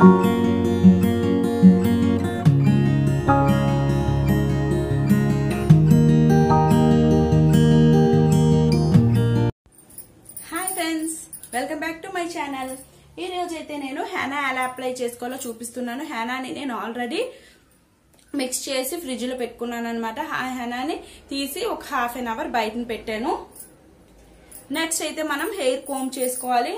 hi friends welcome back to my channel ఈ రోజు అయితే నేను హెనా ఎలా అప్లై చేసుకోవాలో చూపిస్తున్నాను హెనాని నేను ఆల్రెడీ మిక్స్ చేసి ఫ్రిడ్జ్ లో పెట్టుకున్నాను అనమాట ఆ హెనాని తీసి ఒక హాఫ్ అన్ అవర్ బయటని పెట్టాను నెక్స్ట్ అయితే మనం హెయిర్ కోమ్ చేసుకోవాలి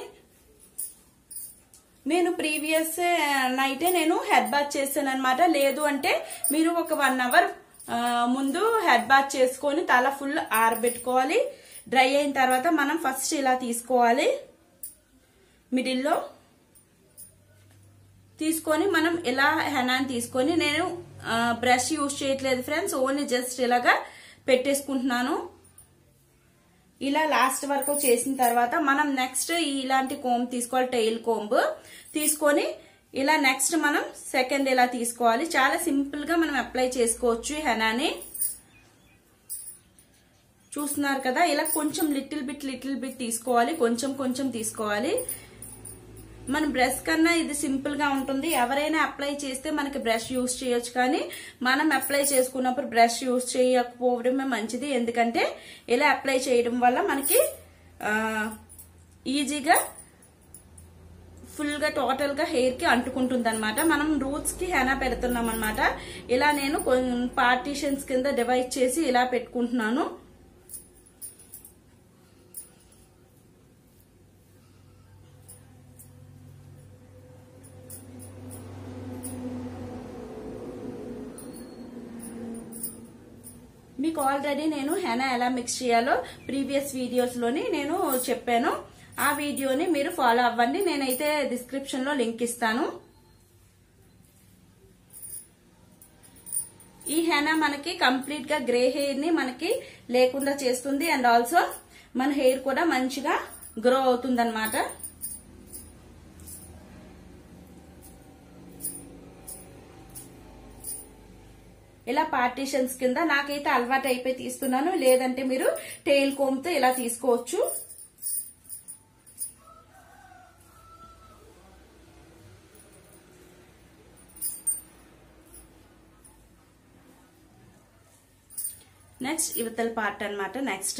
నేను ప్రీవియస్ నైటే నేను హెడ్ బాత్ చేశాను అనమాట లేదు అంటే మీరు ఒక వన్ అవర్ ముందు హెడ్ బాత్ చేసుకొని తల ఫుల్ ఆరబెట్టుకోవాలి డ్రై అయిన తర్వాత మనం ఫస్ట్ ఇలా తీసుకోవాలి మిడిల్లో తీసుకొని మనం ఇలా హెనాన్ని తీసుకొని నేను బ్రష్ యూజ్ చేయట్లేదు ఫ్రెండ్స్ ఓన్లీ జస్ట్ ఇలాగా పెట్టేసుకుంటున్నాను ఇలా లాస్ట్ వరకు చేసిన తర్వాత మనం నెక్స్ట్ ఇలాంటి కోంబ్ తీసుకోవాలి టైల్ కోంబ్ తీసుకొని ఇలా నెక్స్ట్ మనం సెకండ్ ఇలా తీసుకోవాలి చాలా సింపుల్ గా మనం అప్లై చేసుకోవచ్చు ఈ హెనాని చూస్తున్నారు కదా ఇలా కొంచెం లిటిల్ బిట్ లిటిల్ బిట్ తీసుకోవాలి కొంచెం కొంచెం తీసుకోవాలి మన బ్రష్ కన్నా ఇది సింపుల్ గా ఉంటుంది ఎవరైనా అప్లై చేస్తే మనకి బ్రష్ యూస్ చేయొచ్చు కానీ మనం అప్లై చేసుకున్నప్పుడు బ్రష్ యూస్ చేయకపోవడమే మంచిది ఎందుకంటే ఇలా అప్లై చేయడం వల్ల మనకి ఈజీగా ఫుల్ గా టోటల్ గా హెయిర్ కి అంటుకుంటుంది అనమాట మనం రూట్స్ కి హెనా పెడుతున్నాం అనమాట ఇలా నేను పార్టీషన్స్ కింద డివైడ్ చేసి ఇలా పెట్టుకుంటున్నాను మీకు ఆల్రెడీ నేను హెనా ఎలా మిక్స్ చేయాలో ప్రీవియస్ వీడియోస్ లోని నేను చెప్పాను ఆ వీడియోని మీరు ఫాలో అవ్వండి నేనైతే డిస్క్రిప్షన్ లో లింక్ ఇస్తాను ఈ హెనా మనకి కంప్లీట్ గా గ్రే హెయిర్ ని మనకి లేకుండా చేస్తుంది అండ్ ఆల్సో మన హెయిర్ కూడా మంచిగా గ్రో అవుతుంది అనమాట ఇలా పార్టీషన్స్ కింద నాకైతే అలవాటు అయిపోయి తీస్తున్నాను లేదంటే మీరు టెయిల్ కోమ్తో ఇలా తీసుకోవచ్చు నెక్స్ట్ ఇవతల పార్ట్ అనమాట నెక్స్ట్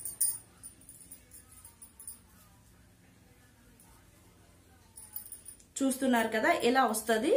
చూస్తున్నారు కదా ఇలా వస్తుంది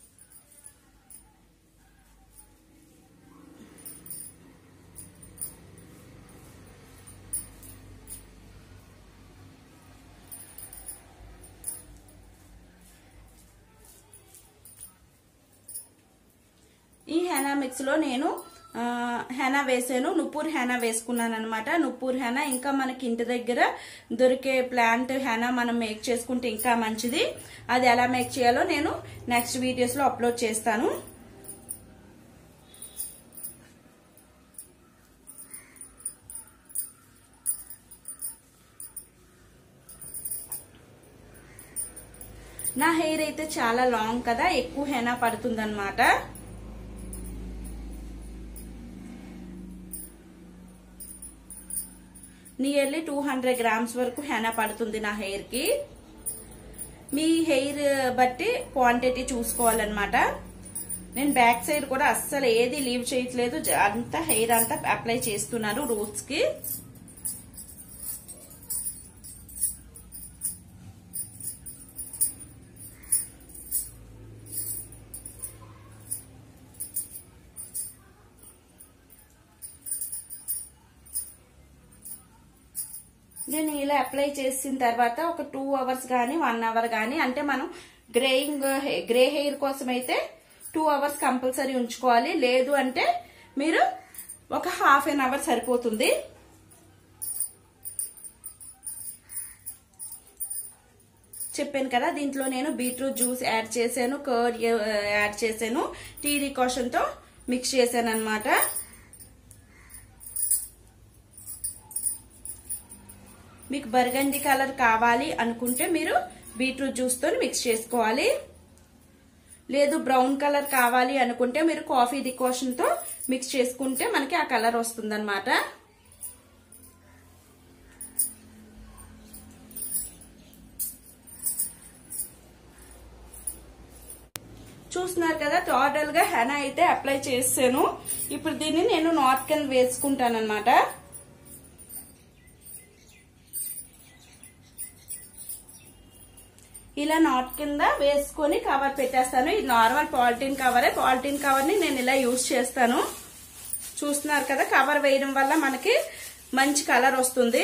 ఈ హెనా మిక్స్ లో నేను హెనా వేసాను నుప్పూర్ హెనా వేసుకున్నాను అనమాట నుప్పూర్ హెనా ఇంకా మనకి ఇంటి దగ్గర దొరికే ప్లాంట్ హెనా మనం మేక్ చేసుకుంటే ఇంకా మంచిది అది ఎలా మేక్ చేయాలో నేను నెక్స్ట్ వీడియోస్ లో అప్లోడ్ చేస్తాను నా హెయిర్ అయితే చాలా లాంగ్ కదా ఎక్కువ హెనా పడుతుందన్నమాట నియర్లీ టూ హండ్రెడ్ గ్రామ్స్ వరకు హెనా పడుతుంది నా హెయిర్ కి మీ హెయిర్ బట్టి క్వాంటిటీ చూసుకోవాలన్నమాట నేను బ్యాక్ సైడ్ కూడా అస్సలు ఏది లీవ్ చేయట్లేదు అంతా హెయిర్ అంతా అప్లై చేస్తున్నాను రూట్స్ కి నేను ఇలా అప్లై చేసిన తర్వాత ఒక టూ అవర్స్ కానీ వన్ అవర్ కానీ అంటే మనం గ్రేయింగ్ గ్రే హెయిర్ కోసం అయితే టూ అవర్స్ కంపల్సరీ ఉంచుకోవాలి లేదు అంటే మీరు ఒక హాఫ్ అన్ అవర్ సరిపోతుంది చెప్పాను కదా దీంట్లో నేను బీట్రూట్ జ్యూస్ యాడ్ చేశాను కర్డ్ యాడ్ చేశాను టీ డికాషన్ తో మిక్స్ చేశాను అనమాట మీకు బర్గండి కలర్ కావాలి అనుకుంటే మీరు బీట్రూట్ జ్యూస్ తో మిక్స్ చేసుకోవాలి లేదు బ్రౌన్ కలర్ కావాలి అనుకుంటే మీరు కాఫీ డికాషన్ తో మిక్స్ చేసుకుంటే మనకి ఆ కలర్ వస్తుందన్నమాట చూస్తున్నారు కదా టోటల్ గా హెనా అయితే అప్లై చేసాను ఇప్పుడు దీన్ని నేను నాట్ కింద వేసుకుంటాను అనమాట ఇలా నాట్ కింద వేసుకొని కవర్ పెట్టేస్తాను ఇది నార్మల్ పాలిథిన్ కవరే పాలిథిన్ కవర్ ని నేను ఇలా యూజ్ చేస్తాను చూస్తున్నారు కదా కవర్ వేయడం వల్ల మనకి మంచి కలర్ వస్తుంది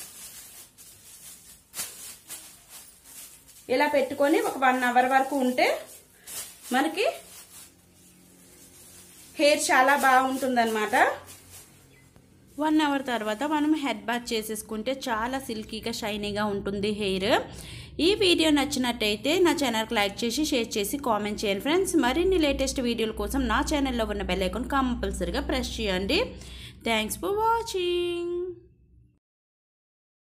ఇలా పెట్టుకొని ఒక వన్ అవర్ వరకు ఉంటే మనకి హెయిర్ చాలా బాగుంటుంది అనమాట వన్ అవర్ తర్వాత మనం హెడ్ బాత్ చేసేసుకుంటే చాలా సిల్కీగా షైనీగా ఉంటుంది హెయిర్ ఈ వీడియో నచ్చినట్టయితే నా ఛానల్కి లైక్ చేసి షేర్ చేసి కామెంట్ చేయండి ఫ్రెండ్స్ మరిన్ని లేటెస్ట్ వీడియోల కోసం నా ఛానల్లో ఉన్న బెల్ ఐకాన్ కంపల్సరీగా ప్రెస్ చేయండి థ్యాంక్స్ ఫర్ వాచింగ్